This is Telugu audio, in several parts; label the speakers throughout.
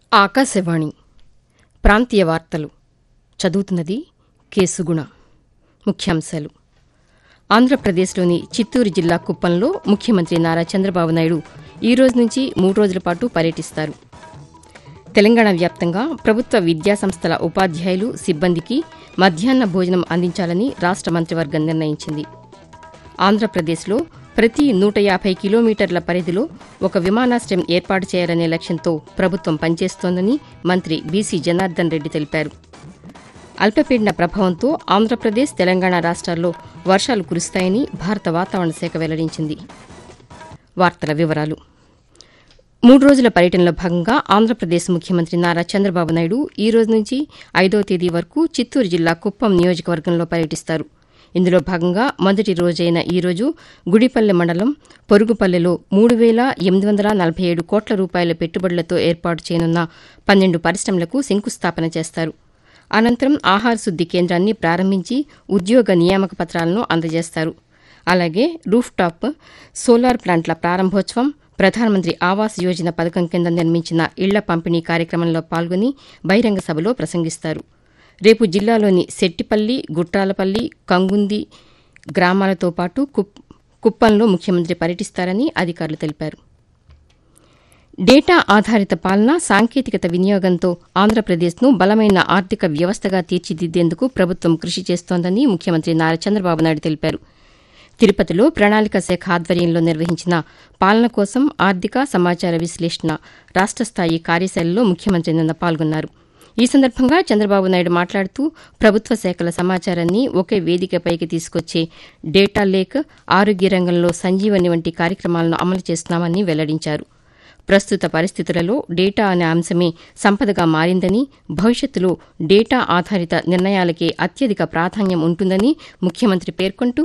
Speaker 1: ఆకాశవాణి ప్రాంతీయ వార్తలు చదువుతున్నది కేసుగుణ ముఖ్యాంశాలు ఆంధ్రప్రదేశ్లోని చిత్తూరు జిల్లా కుప్పంలో ముఖ్యమంత్రి నారా చంద్రబాబు నాయుడు ఈ రోజు నుంచి మూడు రోజుల పాటు పర్యటిస్తారు తెలంగాణ వ్యాప్తంగా ప్రభుత్వ విద్యాసంస్థల ఉపాధ్యాయులు సిబ్బందికి మధ్యాహ్న భోజనం అందించాలని రాష్ట మంత్రివర్గం నిర్ణయించింది ఆంధ్రప్రదేశ్లో ప్రతి నూట యాభై కిలోమీటర్ల పరిధిలో ఒక విమానాశ్రయం ఏర్పాటు చేయాలనే లక్ష్యంతో ప్రభుత్వం పనిచేస్తోందని మంత్రి బీసీ జనార్దన్ రెడ్డి తెలిపారు అల్పపీడన ప్రభావంతో ఆంధ్రప్రదేశ్ తెలంగాణ రాష్ట్రాల్లో వర్షాలు కురుస్తాయని భారత వాతావరణ శాఖ వెల్లడించింది వార్తల వివరాలు మూడు రోజుల పర్యటనలో భాగంగా ఆంధ్రప్రదేశ్ ముఖ్యమంత్రి నారా చంద్రబాబు నాయుడు ఈ రోజు నుంచి ఐదో తేదీ వరకు చిత్తూరు జిల్లా కుప్పం నియోజకవర్గంలో పర్యటిస్తారు ఇందులో భాగంగా మొదటి రోజైన ఈ రోజు గుడిపల్లె మండలం పొరుగుపల్లెలో మూడు వేల ఎనిమిది వందల నలభై ఏడు కోట్ల రూపాయల పెట్టుబడులతో ఏర్పాటు చేయనున్న పన్నెండు పరిశ్రమలకు శంకుస్థాపన చేస్తారు అనంతరం ఆహార శుద్ది కేంద్రాన్ని ప్రారంభించి ఉద్యోగ నియామక పత్రాలను అందజేస్తారు అలాగే రూఫ్ టాప్ సోలార్ ప్లాంట్ల ప్రారంభోత్సవం ప్రధానమంత్రి ఆవాస్ యోజన పథకం కింద నిర్మించిన ఇళ్ల పంపిణీ కార్యక్రమంలో పాల్గొని బహిరంగ సభలో ప్రసంగిస్తారు రేపు జిల్లాలోని సెట్టిపల్లి గుట్టాలపల్లి కంగుంది గ్రామాలతో పాటు కుప్- కుప్పంలో ముఖ్యమంత్రి పర్యటిస్తారని అధికారులు తెలిపారు డేటా ఆధారిత పాలన సాంకేతికత వినియోగంతో ఆంధ్రప్రదేశ్ను బలమైన ఆర్థిక వ్యవస్థగా తీర్చిదిద్దేందుకు ప్రభుత్వం కృషి చేస్తోందని ముఖ్యమంత్రి నారా చంద్రబాబు నాయుడు తెలిపారు తిరుపతిలో ప్రణాళిక శాఖ ఆధ్వర్యంలో నిర్వహించిన పాలన కోసం ఆర్థిక సమాచార విశ్లేషణ రాష్ట స్థాయి కార్యశాలలో ముఖ్యమంత్రి నిన్న పాల్గొన్నారు ఈ సందర్భంగా చంద్రబాబు నాయుడు మాట్లాడుతూ ప్రభుత్వ శాఖల సమాచారాన్ని ఒకే వేదికపైకి తీసుకొచ్చే డేటా లేక్ ఆరోగ్య రంగంలో సంజీవని వంటి కార్యక్రమాలను అమలు చేస్తున్నామని వెల్లడించారు ప్రస్తుత పరిస్థితులలో డేటా అనే అంశమే సంపదగా మారిందని భవిష్యత్తులో డేటా ఆధారిత నిర్ణయాలకే అత్యధిక ప్రాధాన్యం ఉంటుందని ముఖ్యమంత్రి పేర్కొంటూ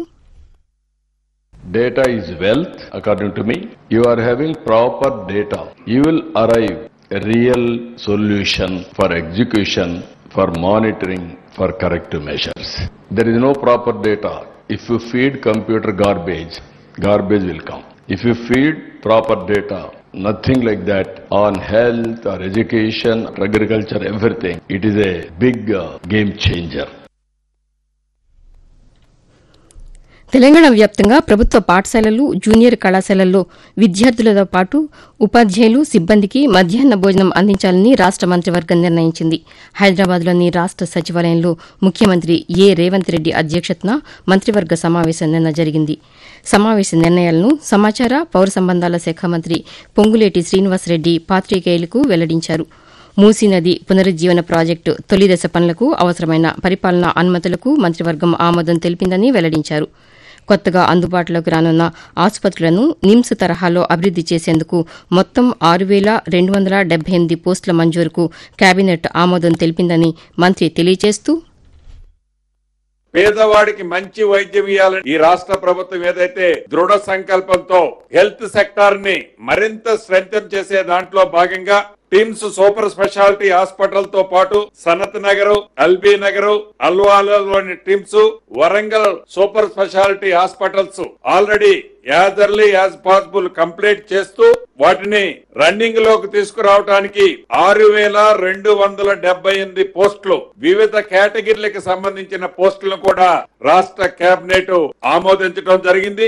Speaker 2: Data is wealth, according to me. You are having proper data. You will arrive a real solution for execution, for monitoring, for corrective measures. There is no proper data. If you feed computer garbage, garbage will come. If you feed proper data, nothing like that on health or education, agriculture, everything, it is a big uh, game changer.
Speaker 1: Telangana వ్యాప్తంగా ప్రభుత్వ పాఠశాలలు జూనియర్ కళాశాలల్లో విద్యార్థులతో పాటు ఉపాధ్యాయులు సిబ్బందికి మధ్యాహ్న భోజనం అందించాలని రాష్ట మంత్రివర్గం నిర్ణయించింది హైదరాబాద్లోని రాష్ట సచివాలయంలో ముఖ్యమంత్రి ఏ రేవంత్ రెడ్డి అధ్యక్షతన మంత్రివర్గ సమావేశం నిన్న జరిగింది సమావేశ నిర్ణయాలను సమాచార పౌర సంబంధాల శాఖ మంత్రి పొంగులేటి శ్రీనివాసరెడ్డి పాత్రికేయులకు వెల్లడించారు మూసీ నది పునరుజ్జీవన ప్రాజెక్టు తొలి దశ పనులకు అవసరమైన పరిపాలనా అనుమతులకు మంత్రివర్గం ఆమోదం తెలిపిందని వెల్లడించారు కొత్తగా అందుబాటులోకి రానున్న ఆసుపత్రులను నిమ్స్ తరహాలో అభివృద్ది చేసేందుకు మొత్తం ఆరు వేల రెండు వందల డెబ్బై ఎనిమిది పోస్టుల మంజూరుకు కేబినెట్ ఆమోదం తెలిపిందని మంత్రి తెలియజేస్తూ
Speaker 3: పేదవాడికి మంచి వైద్యం ఇవ్వాలని ఈ రాష్ట్ర ప్రభుత్వం ఏదైతే దృఢ సంకల్పంతో హెల్త్ సెక్టార్ ని మరింత స్ట్రెంగ్ చేసే దాంట్లో భాగంగా టిమ్స్ సూపర్ స్పెషాలిటీ హాస్పిటల్ తో పాటు సనత్ నగర్ ఎల్బీ నగర్ అల్వాలలోని TIMS Warangal super speciality hospitals already as early as possible complete చేస్తూ వాటిని రన్నింగ్ లోకి తీసుకురావడానికి ఆరు వేల రెండు వందల డెబ్బై ఎనిమిది పోస్టులు వివిధ కేటగిరీలకు సంబంధించిన పోస్టులను కూడా రాష్ట్ర కేబినెట్ ఆమోదించడం జరిగింది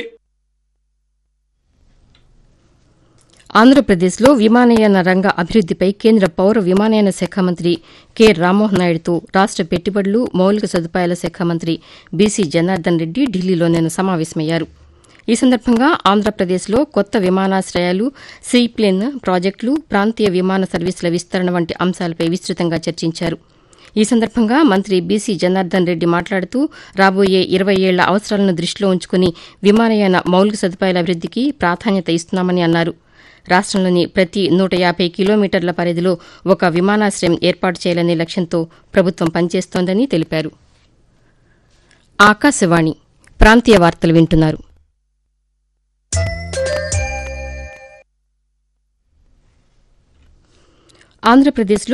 Speaker 1: ఆంధ్రప్రదేశ్లో విమానయాన రంగ అభివృద్దిపై కేంద్ర పౌర విమానయాన శాఖ మంత్రి కె రామ్మోహన్ నాయుడుతో రాష్ట పెట్టుబడులు మౌలిక సదుపాయాల శాఖ మంత్రి బీసీ జనార్దన్ రెడ్డి ఢిల్లీలో నిన్న సమావేశమయ్యారు ఈ సందర్భంగా ఆంధ్రప్రదేశ్లో కొత్త విమానాశ్రయాలు సీప్లేన్ ప్రాజెక్టులు ప్రాంతీయ విమాన సర్వీసుల విస్తరణ వంటి అంశాలపై విస్తృతంగా చర్చించారు ఈ సందర్భంగా మంత్రి బీసీ జనార్దన్ రెడ్డి మాట్లాడుతూ రాబోయే ఇరవై ఏళ్ల అవసరాలను దృష్టిలో ఉంచుకుని విమానయాన మౌలిక సదుపాయాల అభివృద్దికి ప్రాధాన్యత ఇస్తున్నామని అన్నారు రాష్టంలోని ప్రతి నూట యాభై కిలోమీటర్ల పరిధిలో ఒక విమానాశ్రయం ఏర్పాటు చేయాలనే లక్ష్యంతో ప్రభుత్వం పనిచేస్తోందని తెలిపారు ఆకాశవాణి ప్రాంతీయ వార్తలు వింటున్నారు ఆంధ్రప్రదేశ్లో